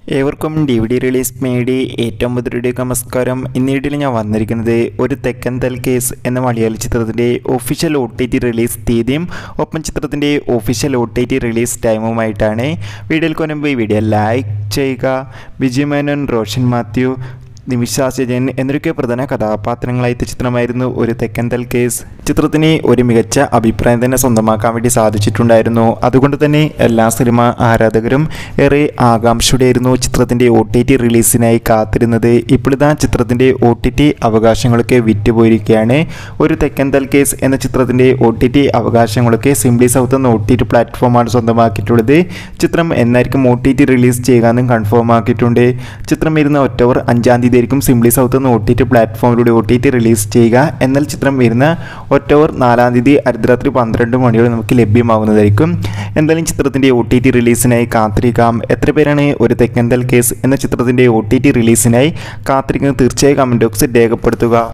ഏവർക്കും D V D release മേടി ഏറ്റവും പുതിയ നമസ്കാരം ഇന്ന് വീഡിയോയിൽ ഞാൻ വന്നിരിക്കുന്നത് ഒരു തെക്കൻ തൽ കേസ് എന്ന മലയാള ചിത്രത്തിൻ്റെ official O T T release തീയതിയും ഒപ്പം ചിത്രത്തിൻ്റെ official O T T release ടൈമുമായിട്ടാണ് വീഡിയോയിൽ കൊണ്ടുമ്പോൾ ഈ വീഡിയോ ലൈക്ക് ചെയ്യുക വിജയ് മേനോൻ റോഷൻ മാത്യു നിമിഷാസ്യജൻ എന്നൊക്കെ പ്രധാന കഥാപാത്രങ്ങളായ ചിത്രമായിരുന്നു ഒരു തെക്കൻ തൽ കേസ് ചിത്രത്തിന് ഒരു മികച്ച അഭിപ്രായം തന്നെ സ്വന്തമാക്കാൻ വേണ്ടി സാധിച്ചിട്ടുണ്ടായിരുന്നു അതുകൊണ്ട് തന്നെ എല്ലാ സിനിമ ആരാധകരും ഏറെ ആകാംക്ഷയോടെയായിരുന്നു ചിത്രത്തിൻ്റെ ഒ ടി ടി റിലീസിനായി കാത്തിരുന്നത് ഇപ്പോഴിതാ ചിത്രത്തിൻ്റെ ഒ ടി ടി അവകാശങ്ങളൊക്കെ വിറ്റുപോയിരിക്കുകയാണ് ഒരു തെക്കൻ തൽ കേസ് എന്ന ചിത്രത്തിൻ്റെ ഒ ടി ടി അവകാശങ്ങളൊക്കെ സിംപ്ലി സൗത്ത് എന്ന ഒ ടി ടി പ്ലാറ്റ്ഫോമാണ് സ്വന്തമാക്കിയിട്ടുള്ളത് ചിത്രം എന്നായിരിക്കും ഒ ടി ടി റിലീസ് ചെയ്യാമെന്നും കൺഫേം ആക്കിയിട്ടുണ്ട് ചിത്രം വരുന്ന ഒക്ടോബർ അഞ്ചാം തീയതി ആയിരിക്കും സിംപ്ലി സൗത്ത് എന്ന ഒ ടി ടി പ്ലാറ്റ്ഫോമിലൂടെ ഒ ടി ടി റിലീസ് ചെയ്യുക എന്നാൽ ചിത്രം വരുന്ന ഒക്ടോബർ നാലാം തീയതി അർദ്ധരാത്രി പന്ത്രണ്ട് മണിയോടെ നമുക്ക് ലഭ്യമാകുന്നതായിരിക്കും എന്തായാലും ചിത്രത്തിൻ്റെ ഒ ടി ടി റിലീസിനായി കാത്തിരിക്കാം എത്ര പേരാണ് ഒരു തെക്കന്തൽ കേസ് എന്ന ചിത്രത്തിൻ്റെ ഒ ടി ടി റിലീസിനായി കാത്തിരിക്കുന്നത് തീർച്ചയായും കമൻറ്റ് ബോക്സിൽ രേഖപ്പെടുത്തുക